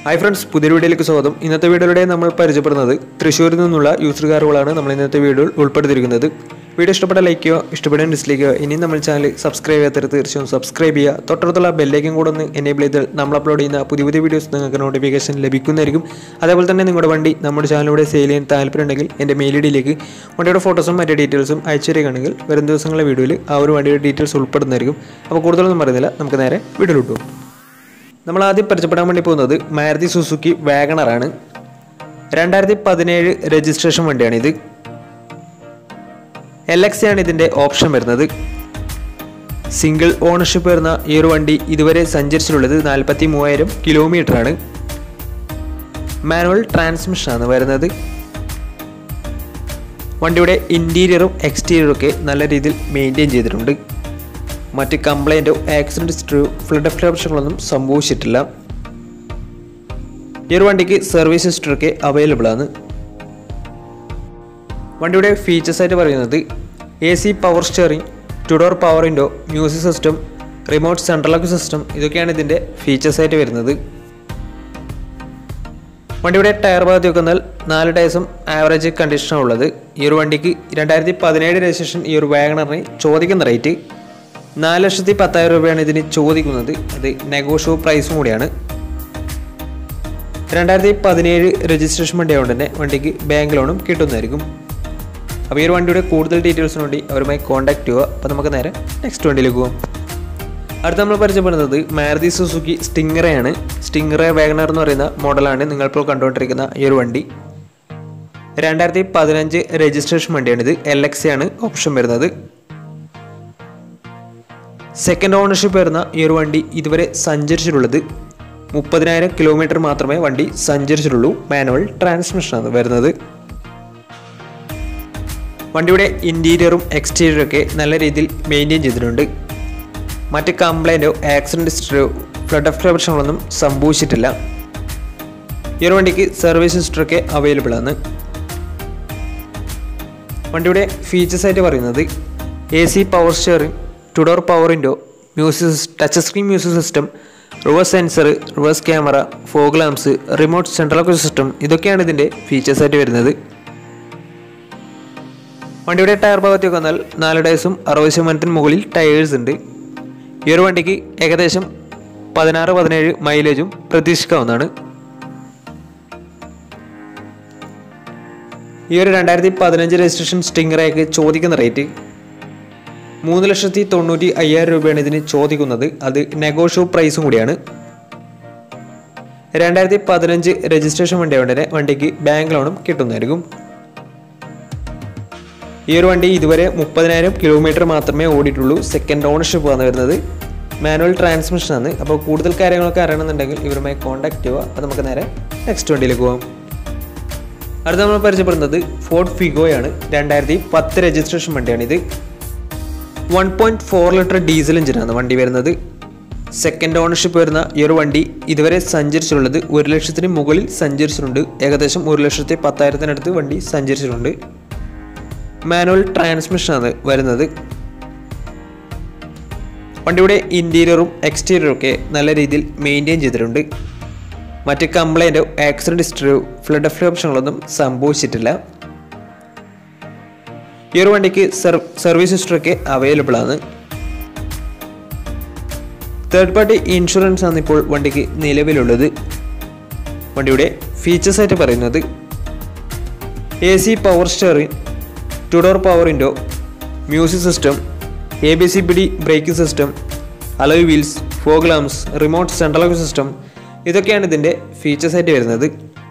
hi friends പുതിയൊരു വീഡിയോയിലേക്ക് സ്വാഗതം ഇന്നത്തെ വീഡിയോയിലൂടെ നമ്മൾ പരിചയപ്പെടുന്നത് തൃശ്ശൂരിൽ നിന്നുള്ള യൂസർ കാറുകളാണ് നമ്മൾ ഇന്നത്തെ വീഡിയോയിൽ ഉൾപ്പെടുത്തിയിരിക്കുന്നത് വീഡിയോ ഇഷ്ടപ്പെട്ട ലൈക്ക് ചെയ്യുക ഇഷ്ടപ്പെടാൻ ഡിസ്ലൈക്ക് ചെയ്യുക ഇനി നമ്മൾ ചാനൽ സബ്സ്ക്രൈബ് ചെയ്യാത്തവർ തീർച്ചയായും സബ്സ്ക്രൈബ് ചെയ്യുക തൊട്ടടുത്തുള്ള ബെല്ലേക്കും കൂടെ ഒന്ന് എനേബിൾ ചെയ്താൽ നമ്മൾ അപ്ലോഡ് ചെയ്യുന്ന പുതിയ പുതിയ വീഡിയോസ് നിങ്ങൾക്ക് നോട്ടിഫിക്കേഷൻ ലഭിക്കുന്നതായിരിക്കും അതേപോലെ തന്നെ നിങ്ങളുടെ വണ്ടി നമ്മുടെ ചാനലിലൂടെ സെയിൽ ചെയ്യാൻ താല്പര്യമുണ്ടെങ്കിൽ എൻ്റെ മെയിൽ ഐ ഡിയിലേക്ക് വണ്ടിയുടെ ഫോട്ടോസും മറ്റു ഡീറ്റെയിൽസും അയച്ചു തരികയാണെങ്കിൽ വരും ദിവസങ്ങളിലെ വീഡിയോയിൽ ആ ഒരു വണ്ടിയുടെ ഡീറ്റെയിൽസ് ഉൾപ്പെടുന്നതായിരിക്കും അപ്പോൾ കൂടുതലൊന്നും പറയുന്നില്ല നമുക്ക് നേരെ വീഡിയോയിലോട്ട് പോകും നമ്മൾ ആദ്യം പരിചയപ്പെടാൻ വേണ്ടി പോകുന്നത് മാരുതി സുസുക്കി വാഗണറാണ് രണ്ടായിരത്തി പതിനേഴ് രജിസ്ട്രേഷൻ വണ്ടിയാണിത് എൽ എക്സ് ആണ് ഇതിൻ്റെ ഓപ്ഷൻ വരുന്നത് സിംഗിൾ ഓണർഷിപ്പ് വരുന്ന ഈ ഒരു വണ്ടി ഇതുവരെ സഞ്ചരിച്ചിട്ടുള്ളത് നാൽപ്പത്തി മൂവായിരം കിലോമീറ്റർ ആണ് മാനുവൽ ട്രാൻസ്മിഷനാണ് വരുന്നത് വണ്ടിയുടെ ഇൻറ്റീരിയറും എക്സ്റ്റീരിയറും ഒക്കെ നല്ല രീതിയിൽ മെയിൻറ്റെയിൻ ചെയ്തിട്ടുണ്ട് മറ്റ് കംപ്ലൈൻറ്റോ ആക്സിഡൻറ്റ് ഹിസ്റ്ററിയോ ഫ്ലഡ് എഫ്ലോ പ്രശ്നങ്ങളൊന്നും സംഭവിച്ചിട്ടില്ല ഈ ഒരു വണ്ടിക്ക് സർവീസ് ഹിസ്റ്ററി ഒക്കെ അവൈലബിൾ ആണ് വണ്ടിയുടെ ഫീച്ചേഴ്സ് ആയിട്ട് പറയുന്നത് A C power steering two door power window music system remote central lock system ഇതൊക്കെയാണ് ഇതിൻ്റെ ഫീച്ചേഴ്സ് ആയിട്ട് വരുന്നത് വണ്ടിയുടെ ടയർ ഭാഗത്ത് വെക്കുന്നാൽ നാല് ടയർസും ആവറേജ് കണ്ടീഷനാണ് ഉള്ളത് ഈ ഒരു വണ്ടിക്ക് രണ്ടായിരത്തി പതിനേഴ് രജിസ്ട്രേഷൻ ഈ ഒരു വാഗണറിന് ചോദിക്കുന്ന റേറ്റ് നാല് ലക്ഷത്തി പത്തായിരം രൂപയാണ് ഇതിന് ചോദിക്കുന്നത് അത് നെഗോഷ്യോ പ്രൈസും കൂടിയാണ് രണ്ടായിരത്തി പതിനേഴ് രജിസ്ട്രേഷൻ വണ്ടി ആയതുകൊണ്ട് തന്നെ വണ്ടിക്ക് ബാങ്ക് ലോണും കിട്ടുന്നതായിരിക്കും അപ്പോൾ ഈ ഒരു വണ്ടിയുടെ കൂടുതൽ ഡീറ്റെയിൽസിന് വേണ്ടി അവരുമായി കോൺടാക്ട് ചെയ്യുക അപ്പോൾ നമുക്ക് നേരെ നെക്സ്റ്റ് വണ്ടിയിലേക്ക് പോകാം അടുത്ത നമ്മൾ പരിചയപ്പെടുന്നത് മാരുതി സുസുക്കി സ്റ്റിംഗറയാണ് സ്റ്റിംഗറെ വാഗണർ എന്ന് പറയുന്ന മോഡലാണ് നിങ്ങളിപ്പോൾ കണ്ടുകൊണ്ടിരിക്കുന്ന ഈ ഒരു വണ്ടി രണ്ടായിരത്തി പതിനഞ്ച് രജിസ്ട്രേഷൻ വണ്ടിയാണിത് എൽ എക്സ് ആണ് ഓപ്ഷൻ വരുന്നത് സെക്കൻഡ് ഓണർഷിപ്പ് വരുന്ന ഈ ഒരു വണ്ടി ഇതുവരെ സഞ്ചരിച്ചിട്ടുള്ളത് മുപ്പതിനായിരം കിലോമീറ്റർ മാത്രമേ വണ്ടി സഞ്ചരിച്ചിട്ടുള്ളൂ മാനുവൽ ട്രാൻസ്മിഷനാണ് വരുന്നത് വണ്ടിയുടെ ഇൻറ്റീരിയറും എക്സ്റ്റീരിയറും ഒക്കെ നല്ല രീതിയിൽ മെയിൻറ്റെയിൻ ചെയ്തിട്ടുണ്ട് മറ്റ് കംപ്ലൈൻറ്റോ ആക്സിഡൻറ്റ് ഹിസ്റ്ററിയോ ഫ്ലഡ് ഓഫ് പ്രശ്നങ്ങളൊന്നും സംഭവിച്ചിട്ടില്ല ഈ ഒരു വണ്ടിക്ക് സർവീസ് ഹിസ്റ്ററി ഒക്കെ അവൈലബിൾ ആണ് വണ്ടിയുടെ ഫീച്ചേഴ്സ് ആയിട്ട് പറയുന്നത് A C power steering two door power window music touch screen music system reverse sensor reverse camera fog lamps remote central lock system ഇതൊക്കെയാണ് ഇതിൻ്റെ ഫീച്ചേഴ്സ് ആയിട്ട് വരുന്നത് വണ്ടിയുടെ ടയർ ഭാഗത്തേക്ക് വന്നാൽ നാല് ടയർസും അറുപത് ശതമാനത്തിന് മുകളിൽ ടയേഴ്സ് ഉണ്ട് ഈ ഒരു വണ്ടിക്ക് ഏകദേശം പതിനാറ് പതിനേഴ് മൈലേജും പ്രതീക്ഷിക്കാവുന്നതാണ് ഈ ഒരു രണ്ടായിരത്തി പതിനഞ്ച് രജിസ്ട്രേഷൻ സ്റ്റിംഗറേക്ക് ചോദിക്കുന്ന റേറ്റ് മൂന്ന് ലക്ഷത്തി തൊണ്ണൂറ്റി അയ്യായിരം രൂപയാണ് ഇതിന് ചോദിക്കുന്നത് അത് നെഗോഷ്യോ പ്രൈസും കൂടിയാണ് രണ്ടായിരത്തി പതിനഞ്ച് രജിസ്ട്രേഷൻ വണ്ടി ആയതുകൊണ്ട് വണ്ടിക്ക് ബാങ്ക് ലോണും കിട്ടുന്നതായിരിക്കും ഈ ഒരു വണ്ടി ഇതുവരെ മുപ്പതിനായിരം കിലോമീറ്റർ മാത്രമേ ഓടിയിട്ടുള്ളൂ സെക്കൻഡ് ഓണർഷിപ്പ് ആണ് വരുന്നത് മാനുവൽ ട്രാൻസ്മിഷൻ ആണ് അപ്പോൾ കൂടുതൽ കാര്യങ്ങളൊക്കെ അറിയണമെന്നുണ്ടെങ്കിൽ ഇവരുമായി കോൺടാക്ട് ചെയ്യുക അപ്പോൾ നമുക്ക് നേരെ നെക്സ്റ്റ് വണ്ടിയിലേക്ക് പോകാം അടുത്ത നമ്മൾ പരിചയപ്പെടുന്നത് ഫോർഡ് ഫിഗോയാണ് രണ്ടായിരത്തി പത്ത് രജിസ്ട്രേഷൻ വണ്ടിയാണിത് one point four litre diesel എഞ്ചിനാണ് വണ്ടി വരുന്നത് സെക്കൻഡ് ഓണർഷിപ്പ് വരുന്ന ഈ ഒരു വണ്ടി ഇതുവരെ സഞ്ചരിച്ചിട്ടുള്ളത് ഒരു ലക്ഷത്തിന് മുകളിൽ സഞ്ചരിച്ചിട്ടുണ്ട് ഏകദേശം ഒരു ലക്ഷത്തി പത്തായിരത്തിനടുത്ത് വണ്ടി സഞ്ചരിച്ചിട്ടുണ്ട് മാനുവൽ ട്രാൻസ്മിഷനാണ് വരുന്നത് വണ്ടിയുടെ ഇൻറ്റീരിയറും എക്സ്റ്റീരിയറും ഒക്കെ നല്ല രീതിയിൽ മെയിൻറ്റെയിൻ ചെയ്തിട്ടുണ്ട് മറ്റ് കംപ്ലൈൻറ്റോ ആക്സിഡൻറ്റ് ഹിസ്റ്ററിയോ ഫ്ലഡ് എഫ് ഓപ്ഷനുകളൊന്നും സംഭവിച്ചിട്ടില്ല ഈ ഒരു വണ്ടിക്ക് സർവീസ് ഹിസ്റ്ററി ഒക്കെ അവൈലബിൾ ആണ് തേർഡ് പാർട്ടി ഇൻഷുറൻസ് ആണ് ഇപ്പോൾ വണ്ടിക്ക് നിലവിലുള്ളത് വണ്ടിയുടെ ഫീച്ചേഴ്സ് ആയിട്ട് പറയുന്നത് A C power steering two door power window music system A B C B D braking system alloy wheels fog lamps remote central lock system ഇതൊക്കെയാണ് ഇതിൻ്റെ ഫീച്ചേഴ്സ് ആയിട്ട് വരുന്നത്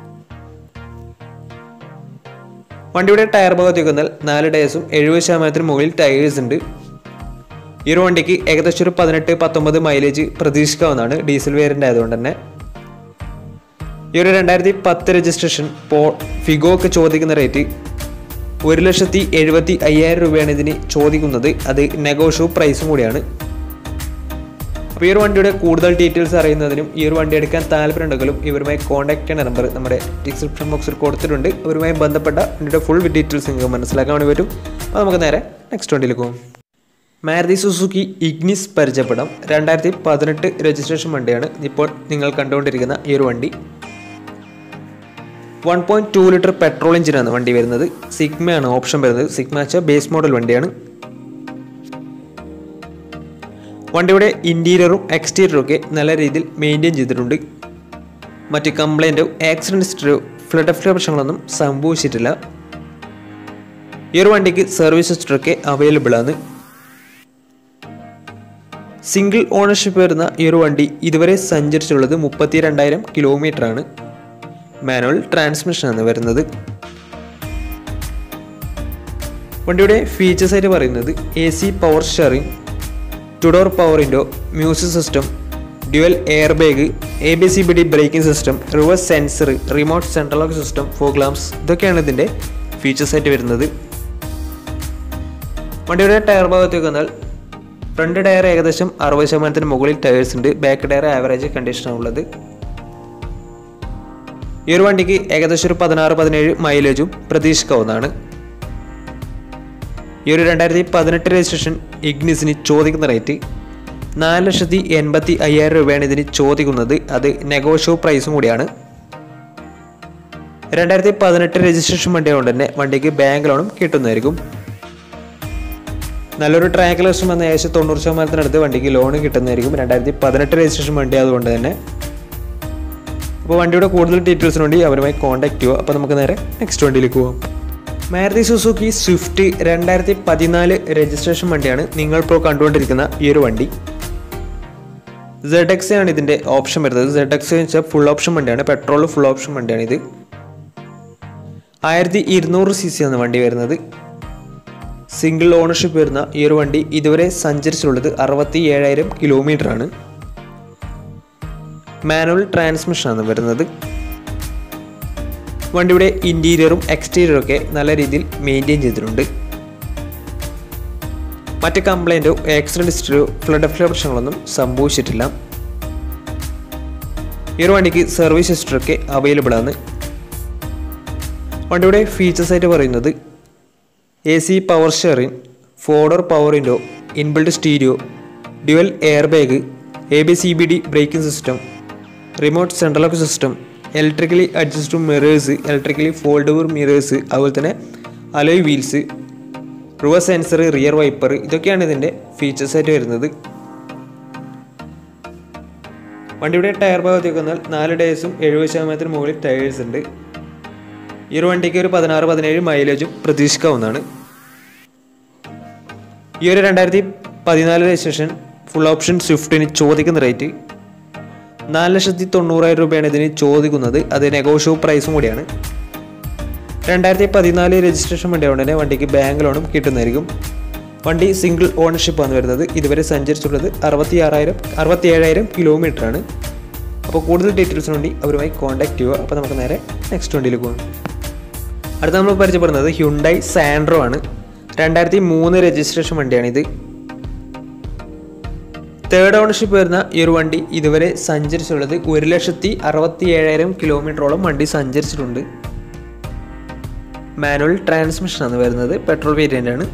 വണ്ടിയുടെ ടയർ ഭാഗത്തേക്ക് വന്നാൽ നാല് ടയേഴ്സും എഴുപത് ശതമാനത്തിന് മുകളിൽ ടയേഴ്സ് ഉണ്ട് ഈ ഒരു വണ്ടിക്ക് ഏകദേശം ഒരു പതിനെട്ട് പത്തൊമ്പത് മൈലേജ് പ്രതീക്ഷിക്കാവുന്നതാണ് ഡീസൽ വേരിയൻ്റ് ആയതുകൊണ്ട് തന്നെ ഈ ഒരു രണ്ടായിരത്തി പത്ത് രജിസ്ട്രേഷൻ പോ ഫിഗോ ഒക്കെ ചോദിക്കുന്ന റേറ്റ് ഒരു ലക്ഷത്തി എഴുപത്തി അയ്യായിരം രൂപയാണ് ഇതിന് ചോദിക്കുന്നത് അത് നെഗോഷ്യോ പ്രൈസും കൂടിയാണ് അപ്പോൾ ഈ ഒരു വണ്ടിയുടെ കൂടുതൽ ഡീറ്റെയിൽസ് അറിയുന്നതിനും ഈ ഒരു വണ്ടി എടുക്കാൻ താല്പര്യമുണ്ടെങ്കിലും ഇവരുമായി കോൺടാക്ട് ചെയ്യുന്ന നമ്പർ നമ്മുടെ ഡിസ്ക്രിപ്ഷൻ ബോക്സിൽ കൊടുത്തിട്ടുണ്ട് ഇവരുമായി ബന്ധപ്പെട്ട വണ്ടിയുടെ ഫുൾ ഡീറ്റെയിൽസ് നിങ്ങൾക്ക് മനസ്സിലാക്കാൻ വേണ്ടി പറ്റും അപ്പോൾ നമുക്ക് നേരെ നെക്സ്റ്റ് വണ്ടിയിലേക്ക് പോകും മാരുതി സുസുക്കി ഇഗ്നിസ് പരിചയപ്പെടാം രണ്ടായിരത്തി പതിനെട്ട് രജിസ്ട്രേഷൻ വണ്ടിയാണ് ഇപ്പോൾ നിങ്ങൾ കണ്ടുകൊണ്ടിരിക്കുന്ന ഈ ഒരു വണ്ടി one point two litre petrol എഞ്ചിനാണ് വണ്ടി വരുന്നത് സിഗ്മയാണ് ഓപ്ഷൻ വരുന്നത് സിഗ്മ വെച്ചാൽ ബേസ് മോഡൽ വണ്ടിയാണ് വണ്ടിയുടെ ഇൻറ്റീരിയറും എക്സ്റ്റീരിയറും ഒക്കെ നല്ല രീതിയിൽ മെയിൻറ്റെയിൻ ചെയ്തിട്ടുണ്ട് മറ്റ് കംപ്ലൈൻറ്റോ ആക്സിഡൻറ്റ് ഹിസ്റ്ററിയോ ഫ്ലഡ് ഓഫ് പ്രശ്നങ്ങളൊന്നും സംഭവിച്ചിട്ടില്ല ഈ ഒരു വണ്ടിക്ക് സർവീസ് ഹിസ്റ്ററൊക്കെ അവൈലബിൾ ആണ് സിംഗിൾ ഓണർഷിപ്പ് വരുന്ന ഈ ഒരു വണ്ടി ഇതുവരെ സഞ്ചരിച്ചുള്ളത് മുപ്പത്തി രണ്ടായിരം കിലോമീറ്റർ ആണ് മാനുവൽ ട്രാൻസ്മിഷനാണ് വരുന്നത് വണ്ടിയുടെ ഫീച്ചേഴ്സ് ആയിട്ട് പറയുന്നത് A C power steering two door power window music system dual air bag A B C B D braking system reverse sensor remote central lock system fog lamps ഇതൊക്കെയാണ് ഇതിൻ്റെ ഫീച്ചേഴ്സ് ആയിട്ട് വരുന്നത് വണ്ടിയുടെ ടയർ ഭാഗത്തേക്ക് വന്നാൽ ഫ്രണ്ട് ടയർ ഏകദേശം അറുപത് ശതമാനത്തിന് മുകളിൽ ടയേഴ്സ് ഉണ്ട് ബാക്ക് ടയർ ആവറേജ് കണ്ടീഷനാണ് ഉള്ളത് ഈ ഒരു വണ്ടിക്ക് ഏകദേശം ഒരു പതിനാറ് പതിനേഴ് മൈലേജും പ്രതീക്ഷിക്കാവുന്നതാണ് ഈ ഒരു രണ്ടായിരത്തി പതിനെട്ട് രജിസ്ട്രേഷൻ ഇഗ്നിസിന് ചോദിക്കുന്ന റേറ്റ് നാല് ലക്ഷത്തി എൺപത്തി അയ്യായിരം രൂപയാണ് ഇതിന് ചോദിക്കുന്നത് അത് നെഗോഷ്യോ പ്രൈസും കൂടിയാണ് രണ്ടായിരത്തി പതിനെട്ട് രജിസ്ട്രേഷൻ വണ്ടി കൊണ്ട് തന്നെ വണ്ടിക്ക് ബാങ്ക് ലോണും കിട്ടുന്നതായിരിക്കും നല്ലൊരു ട്രാക്ക് ലക്ഷം വന്ന ഏകദേശം തൊണ്ണൂറ് ശതമാനത്തിനടുത്ത് വണ്ടിക്ക് ലോൺ കിട്ടുന്നതായിരിക്കും രണ്ടായിരത്തി പതിനെട്ട് രജിസ്ട്രേഷൻ വണ്ടി അതുകൊണ്ട് തന്നെ അപ്പോൾ വണ്ടിയുടെ കൂടുതൽ ഡീറ്റെയിൽസിന് വേണ്ടി അവരുമായി കോൺടാക്ട് ചെയ്യുക അപ്പോൾ നമുക്ക് നേരെ നെക്സ്റ്റ് വണ്ടിയിലേക്ക് പോകാം മാരുതി സുസുക്കി സ്വിഫ്റ്റ് രണ്ടായിരത്തി പതിനാല് രജിസ്ട്രേഷൻ വണ്ടിയാണ് നിങ്ങൾ ഇപ്പോൾ കണ്ടുകൊണ്ടിരിക്കുന്ന ഈ ഒരു വണ്ടി സെഡ് എക്സ് ആണ് ഇതിൻ്റെ ഓപ്ഷൻ വരുന്നത് സെഡ് എക്സ് എന്ന് വെച്ചാൽ ഫുൾ ഓപ്ഷൻ വണ്ടിയാണ് പെട്രോൾ ഫുൾ ഓപ്ഷൻ വണ്ടിയാണ് ഇത് ആയിരത്തി ഇരുന്നൂറ് സി സി ആണ് വണ്ടി വരുന്നത് സിംഗിൾ ഓണർഷിപ്പ് വരുന്ന ഈ ഒരു വണ്ടി ഇതുവരെ സഞ്ചരിച്ചിട്ടുള്ളത് അറുപത്തി ഏഴായിരം കിലോമീറ്റർ ആണ് മാനുവൽ ട്രാൻസ്മിഷനാണ് വരുന്നത് വണ്ടിയുടെ ഇൻറ്റീരിയറും എക്സ്റ്റീരിയറും ഒക്കെ നല്ല രീതിയിൽ മെയിൻറ്റെയിൻ ചെയ്തിട്ടുണ്ട് മറ്റ് കംപ്ലൈൻറ്റോ ആക്സിഡൻറ്റ് ഹിസ്റ്ററിയോ ഫ്ലഡ് ഓഫ് പ്രശ്നങ്ങളൊന്നും സംഭവിച്ചിട്ടില്ല ഈ ഒരു വണ്ടിക്ക് സർവീസ് ഹിസ്റ്ററൊക്കെ അവൈലബിൾ ആണ് വണ്ടിയുടെ ഫീച്ചേഴ്സ് ആയിട്ട് പറയുന്നത് A C power steering four door power window inbuilt stereo dual air bag A B C B D braking system remote central lock system electrically adjust mirrors electrically foldable mirrors അതുപോലെ തന്നെ alloy wheels reverse sensor rear wiper ഇതൊക്കെയാണ് ഇതിൻ്റെ features ആയിട്ട് വരുന്നത് വണ്ടിയുടെ tyre ഭാഗത്തേക്ക് വന്നാൽ നാല് ഡേയ്സും എഴുപത് ശതമാനത്തിന് മുകളിൽ ടയേഴ്സ് ഉണ്ട് ഈ ഒരു വണ്ടിക്ക് ഒരു പതിനാറ് പതിനേഴ് മൈലേജും പ്രതീക്ഷിക്കാവുന്നതാണ് ഈ ഒരു രണ്ടായിരത്തി പതിനാല് രജിസ്ട്രേഷൻ ഫുൾ ഓപ്ഷൻ സ്വിഫ്റ്റിന് ചോദിക്കുന്ന റേറ്റ് നാല് ലക്ഷത്തി തൊണ്ണൂറായിരം രൂപയാണ് ഇതിന് ചോദിക്കുന്നത് അത് നെഗോഷ്യോ പ്രൈസും കൂടിയാണ് രണ്ടായിരത്തി പതിനാല് രജിസ്ട്രേഷൻ വണ്ടി ആയതുകൊണ്ട് തന്നെ വണ്ടിക്ക് ബാങ്ക് ലോണും കിട്ടുന്നതായിരിക്കും വണ്ടി സിംഗിൾ ഓണർഷിപ്പാണ് വരുന്നത് ഇതുവരെ സഞ്ചരിച്ചിട്ടുള്ളത് അറുപത്തി ആറായിരം അറുപത്തി ഏഴായിരം കിലോമീറ്റർ ആണ് അപ്പോൾ കൂടുതൽ ഡീറ്റെയിൽസിന് വേണ്ടി അവരുമായി കോൺടാക്ട് ചെയ്യുക അപ്പോൾ നമുക്ക് നേരെ നെക്സ്റ്റ് വണ്ടിയിലേക്ക് പോകാം അടുത്ത നമ്മൾ പരിചയപ്പെടുന്നത് ഹ്യുണ്ടായി സാൻഡ്രോ ആണ് രണ്ടായിരത്തി മൂന്ന് രജിസ്ട്രേഷൻ വണ്ടിയാണിത് തേർഡ് ഓണർഷിപ്പ് വരുന്ന ഈ ഒരു വണ്ടി ഇതുവരെ സഞ്ചരിച്ചുള്ളത് ഒരു ലക്ഷത്തി അറുപത്തി ഏഴായിരം കിലോമീറ്ററോളം വണ്ടി സഞ്ചരിച്ചിട്ടുണ്ട് മാനുവൽ ട്രാൻസ്മിഷൻ ആണ് വരുന്നത് പെട്രോൾ വേരിയൻ്റ് ആണ്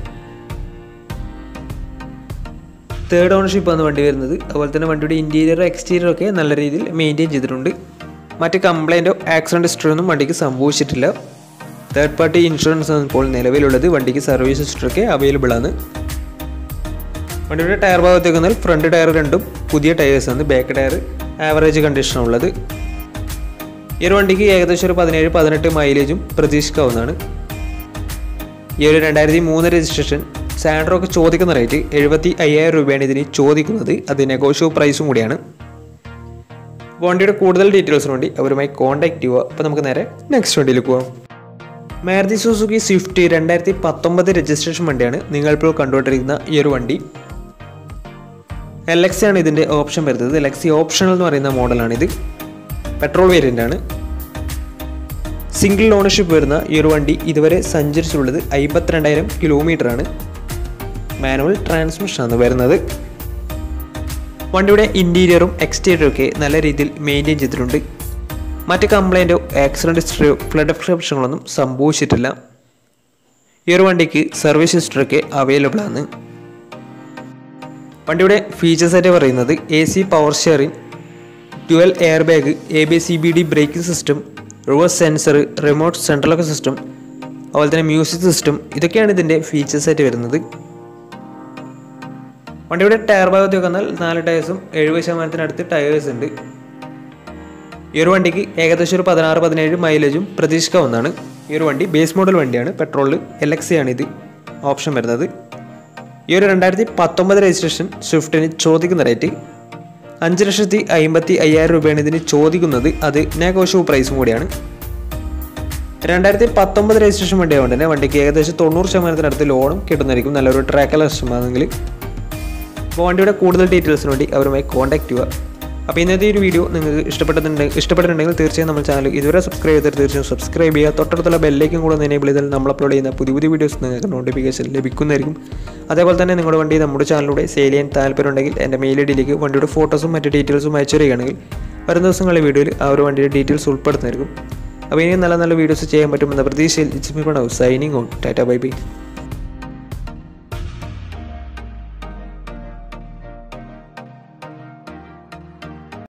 തേർഡ് ഓണർഷിപ്പ് ആണ് വണ്ടി വരുന്നത് അതുപോലെ തന്നെ വണ്ടിയുടെ ഇൻറ്റീരിയർ എക്സ്റ്റീരിയർ ഒക്കെ നല്ല രീതിയിൽ മെയിൻറ്റെയിൻ ചെയ്തിട്ടുണ്ട് മറ്റ് കംപ്ലൈൻറ്റോ ആക്സിഡൻറ്റ് ഹിസ്റ്ററി ഒന്നും വണ്ടിക്ക് സംഭവിച്ചിട്ടില്ല തേർഡ് പാർട്ടി ഇൻഷുറൻസ് ആണ് ഇപ്പോൾ നിലവിലുള്ളത് വണ്ടിക്ക് സർവീസ് ഹിസ്റ്ററൊക്കെ അവൈലബിൾ ആണ് വണ്ടിയുടെ ടയർ ഭാഗത്തേക്ക് വന്നാൽ ഫ്രണ്ട് ടയർ രണ്ടും പുതിയ ടയേഴ്സ് ആണ് ബാക്ക് ടയർ ആവറേജ് കണ്ടീഷനാണ് ഉള്ളത് ഈ ഒരു വണ്ടിക്ക് ഏകദേശം ഒരു പതിനേഴ് പതിനെട്ട് മൈലേജും പ്രതീക്ഷിക്കാവുന്നതാണ് ഈ ഒരു രണ്ടായിരത്തി മൂന്ന് രജിസ്ട്രേഷൻ സാൻഡ്രോക്ക് ചോദിക്കുന്ന റേറ്റ് എഴുപത്തി അയ്യായിരം രൂപയാണ് ഇതിന് ചോദിക്കുന്നത് അത് നെഗോഷ്യോ പ്രൈസും കൂടിയാണ് വണ്ടിയുടെ കൂടുതൽ ഡീറ്റെയിൽസിന് വേണ്ടി അവരുമായി കോൺടാക്ട് ചെയ്യുക അപ്പോൾ നമുക്ക് നേരെ നെക്സ്റ്റ് വണ്ടിയിലേക്ക് പോകാം മാരുതി സുസുക്കി സ്വിഫ്റ്റ് രണ്ടായിരത്തി പത്തൊമ്പത് രജിസ്ട്രേഷൻ വണ്ടിയാണ് നിങ്ങളിപ്പോൾ കണ്ടുകൊണ്ടിരിക്കുന്ന ഈ ഒരു വണ്ടി എൽ എക്സ് ആണ് ഇതിൻ്റെ ഓപ്ഷൻ വരുന്നത് എൽ എക്സി ഓപ്ഷണൽ എന്ന് പറയുന്ന മോഡലാണിത് പെട്രോൾ വേരിയൻ്റ് ആണ് സിംഗിൾ ഓണർഷിപ്പ് വരുന്ന ഈ ഒരു വണ്ടി ഇതുവരെ സഞ്ചരിച്ചിട്ടുള്ളത് അമ്പത്തിരണ്ടായിരം കിലോമീറ്റർ ആണ് മാനുവൽ ട്രാൻസ്മിഷൻ ആണ് വരുന്നത് വണ്ടിയുടെ ഇൻറ്റീരിയറും എക്സ്റ്റീരിയറും ഒക്കെ നല്ല രീതിയിൽ മെയിൻറ്റെയിൻ ചെയ്തിട്ടുണ്ട് മറ്റ് കംപ്ലൈൻറ്റോ ആക്സിഡൻറ്റ് ഹിസ്റ്ററിയോ ഫ്ലഡ് പ്രശ്നങ്ങളൊന്നും സംഭവിച്ചിട്ടില്ല ഈ ഒരു വണ്ടിക്ക് സർവീസ് ഹിസ്റ്ററൊക്കെ അവൈലബിൾ ആണ് വണ്ടിയുടെ ഫീച്ചേഴ്സ് ആയിട്ട് പറയുന്നത് A C power steering dual air bag A B C B D braking system reverse sensor remote central lock system അതുപോലെ തന്നെ മ്യൂസിക് സിസ്റ്റം ഇതൊക്കെയാണ് ഇതിൻ്റെ ഫീച്ചേഴ്സ് ആയിട്ട് വരുന്നത് വണ്ടിയുടെ ടയർ ഭാഗത്ത് വന്നാൽ നാല് ടയേഴ്സും എഴുപത് ശതമാനത്തിനടുത്ത് ടയേഴ്സ് ഉണ്ട് ഈ ഒരു വണ്ടിക്ക് ഏകദേശം ഒരു പതിനാറ് പതിനേഴ് മൈലേജും പ്രതീക്ഷിക്കാവുന്നതാണ് ഈ ഒരു വണ്ടി ബേസ് മോഡൽ വണ്ടിയാണ് പെട്രോളിൽ എൽ എക്സ് ആണ് ഇത് ഓപ്ഷൻ വരുന്നത് ഈ ഒരു രണ്ടായിരത്തി പത്തൊമ്പത് രജിസ്ട്രേഷൻ സ്വിഫ്റ്റിന് ചോദിക്കുന്ന റേറ്റ് അഞ്ച് ലക്ഷത്തി അമ്പത്തി അയ്യായിരം രൂപയാണ് ഇതിന് ചോദിക്കുന്നത് അത് നെഗോഷ്യബിൾ പ്രൈസും കൂടിയാണ് രണ്ടായിരത്തി പത്തൊമ്പത് രജിസ്ട്രേഷൻ വണ്ടി ആയതുകൊണ്ട് തന്നെ വണ്ടിക്ക് ഏകദേശം തൊണ്ണൂറ് ശതമാനത്തിനടുത്ത് ലോണും കിട്ടുന്നതായിരിക്കും നല്ലൊരു ട്രാക്കൽ ലക്ഷ്യമാണെങ്കിൽ അപ്പോൾ വണ്ടിയുടെ കൂടുതൽ ഡീറ്റെയിൽസിന് വേണ്ടി അവരുമായി കോൺടാക്ട് ചെയ്യുക അപ്പോൾ ഇന്നത്തെ ഈ ഒരു വീഡിയോ നിങ്ങൾക്ക് ഇഷ്ടപ്പെട്ടിട്ടുണ്ടെങ്കിൽ ഇഷ്ടപ്പെട്ടിട്ടുണ്ടെങ്കിൽ തീർച്ചയായും നമ്മൾ ചാനൽ ഇതുവരെ സബ്സ്ക്രൈബ് ചെയ്തിട്ട് തീർച്ചയായും സബ്സ്ക്രൈബ് ചെയ്യുക തൊട്ടടുത്തുള്ള ബെല്ലേക്കും കൂടെ ഒന്ന് എനേബിൾ ചെയ്താൽ നമ്മൾ അപ്ലോഡ് ചെയ്യുന്ന പുതിയ പുതിയ വീഡിയോസ് നിങ്ങൾക്ക് നോട്ടിഫിക്കേഷൻ ലഭിക്കുന്നതായിരിക്കും അതേപോലെ തന്നെ നിങ്ങളുടെ വണ്ടി നമ്മുടെ ചാനലിലൂടെ സെയിൽ ചെയ്യാൻ താല്പര്യമുണ്ടെങ്കിൽ എൻ്റെ മെയിൽ ഐ ഡിയിലേക്ക് വണ്ടിയുടെ ഫോട്ടോസും മറ്റ് ഡീറ്റെയിൽസും അയച്ചു തരികയാണെങ്കിൽ വരും ദിവസങ്ങളിലെ വീഡിയോയിൽ ആ ഒരു വണ്ടിയുടെ ഡീറ്റെയിൽസ് ഉൾപ്പെടുന്നതായിരിക്കും അപ്പോൾ ഇനിയും നല്ല നല്ല വീഡിയോസ് ചെയ്യാൻ പറ്റുമെന്ന പ്രതീക്ഷയിൽ it's me signing on tata bye by